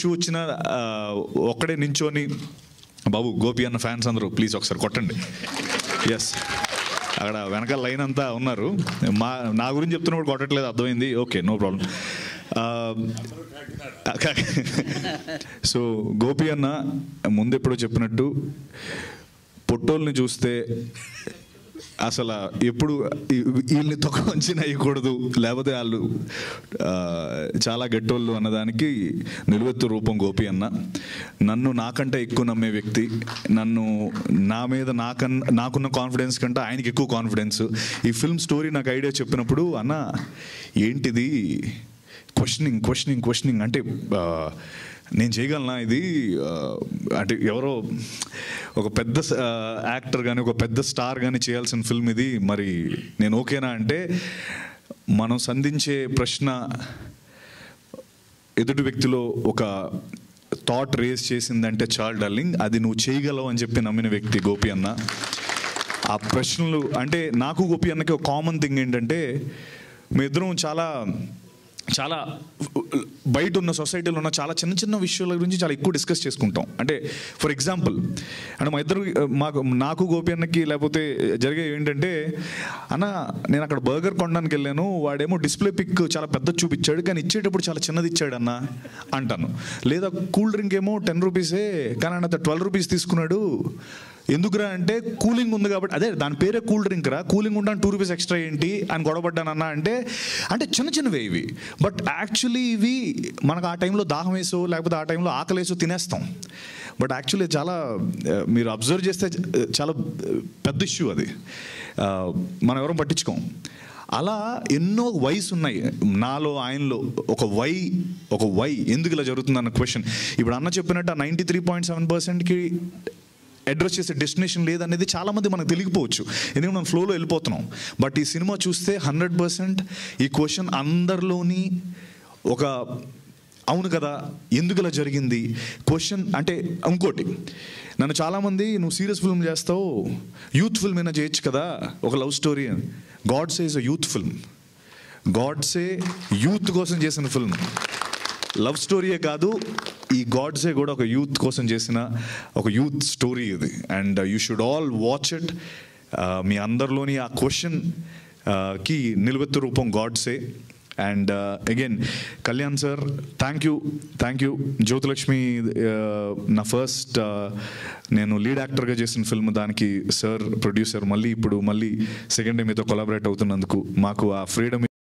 issue వచ్చినా ఆ, ఒక్కడే నించోని బాబు గోపి అన్న ఫ్యాన్స్ అందరూ ప్లీజ్ ఒకసారి కొట్టండి ఎస్ అక్కడ వెనకాల లైన్ అంతా ఉన్నారు మా నా గురించి చెప్తున్నప్పుడు కొట్టట్లేదు అర్థమైంది okay no problem so Gopi అన్న ముందు ఎప్పుడో చెప్పినట్టు పొట్టోల్ని చూస్తే అసలు ఎప్పుడు ఈ- వీళ్ళని తొక్క వంచిన వేయకూడదు లేకపోతే వాళ్ళు ఆ, చాలా గట్టోళ్ళు అన్నదానికి నిలువెత్తు రూపం గోపి అన్న నన్ను నాకంటే ఎక్కువ నమ్మే వ్యక్తి నన్ను నా మీద నాకన్ నాకున్న కాన్ఫిడెన్స్ కంటే ఆయనకి ఎక్కువ కాన్ఫిడెన్స్ ఈ ఫిల్మ్ స్టోరీ నాకు ఐడియా చెప్పినప్పుడు అన్న ఏంటిది క్వశ్చనింగ్ క్వశ్చనింగ్ క్వశ్చనింగ్ అంటే ఆ, నేను చేయగలనా ఇది ఆ, అంటే ఎవరో ఒక పెద్ద స- యాక్టర్ కానీ ఒక పెద్ద స్టార్ కానీ చేయాల్సిన ఫిల్మ్ ఇది మరి నేను ఓకేనా అంటే మనం సంధించే ప్రశ్న ఎదుటి వ్యక్తిలో ఒక థాట్ రేస్ చేసిందంటే చాల్ డార్లింగ్ అది నువ్వు చేయగలవు అని చెప్పి నమ్మిన వ్యక్తి గోపి అన్న ఆ ప్రశ్నలు అంటే నాకు గోపి అన్నకి ఒక కామన్ థింగ్ ఏంటంటే మీ ఇద్దరం చాలా చాలా బయట ఉన్న సొసైటీలో ఉన్న చాలా చిన్న చిన్న విషయాల గురించి చాలా ఎక్కువ డిస్కస్ చేసుకుంటాం అంటే ఫర్ ఎగ్జాంపుల్ అంటే మా ఇద్దరు మాకు నాకు గోపి అన్నకి లేకపోతే జరిగే ఏంటంటే అన్న నేను అక్కడ బర్గర్ కొనడానికి వెళ్ళాను వాడేమో డిస్ప్లే పిక్ చాలా పెద్ద చూపించాడు కానీ ఇచ్చేటప్పుడు చాలా చిన్నది ఇచ్చాడు అన్న అంటాను లేదా కూల్ డ్రింక్ ఏమో టెన్ రూపీసే కానీ ఆయన ట్వెల్వ్ రూపీస్ తీసుకున్నాడు ఎందుకురా అంటే కూలింగ్ ఉంది కాబట్టి అదే దాని పేరే కూల్ డ్రింక్ రా కూలింగ్ ఉండడానికి టూ రూపీస్ ఎక్స్ట్రా ఏంటి అని గొడవపడ్డానన్నా అంటే అంటే చిన్న చిన్నవే ఇవి బట్ యాక్చువల్లీ ఇవి మనకు ఆ టైంలో దాహం వేసో లేకపోతే ఆ టైంలో ఆకలేసో తినేస్తాం బట్ యాక్చువల్లీ చాలా ఆ, మీరు అబ్జర్వ్ చేస్తే ఆ, చాలా ఆ, పెద్ద ఇష్యూ అది ఆ, మనం ఎవరం పట్టించుకోం అలా ఎన్నో వైస్ ఉన్నాయి నాలో ఆయనలో ఒక వై ఒక వై ఎందుకు ఇలా జరుగుతుంది అన్న క్వశ్చన్ ఇప్పుడు అన్న చెప్పినట్టు ఆ నైంటీ త్రీ పాయింట్ సెవెన్ పర్సెంట్కి అడ్రస్ చేసే డెస్టినేషన్ లేదనేది చాలామంది మనకు తెలియకపోవచ్చు ఎందుకంటే మనం ఫ్లోలో వెళ్ళిపోతున్నాం బట్ ఈ సినిమా చూస్తే హండ్రెడ్ పర్సెంట్ ఈ క్వశ్చన్ అందరిలోని ఒక అవును కదా ఎందుకు ఇలా జరిగింది క్వశ్చన్ అంటే ఇంకోటి నన్ను చాలామంది నువ్వు సీరియస్ ఫిల్మ్ చేస్తావు యూత్ ఫిల్మ్ అయినా చేయొచ్చు కదా ఒక love story Godse is a youth film Godse youth కోసం చేసిన ఫిల్మ్ లవ్ స్టోరీయే కాదు ఈ గాడ్సే కూడా ఒక యూత్ కోసం చేసిన ఒక యూత్ స్టోరీ ఇది and you should all watch it మీ అందరిలోని ఆ క్వశ్చన్ కి నిలువెత్తు రూపం Godse and again Kalyan sir thank you thank you Jyothilakshmi uh, నా ఫస్ట్ నేను లీడ్ యాక్టర్గా చేసిన ఫిల్మ్ దానికి సార్ ప్రొడ్యూసర్ మళ్ళీ ఇప్పుడు మళ్ళీ సెకండ్ డే మీతో కొలాబరేట్ అవుతున్నందుకు మాకు ఆ ఫ్రీడమ్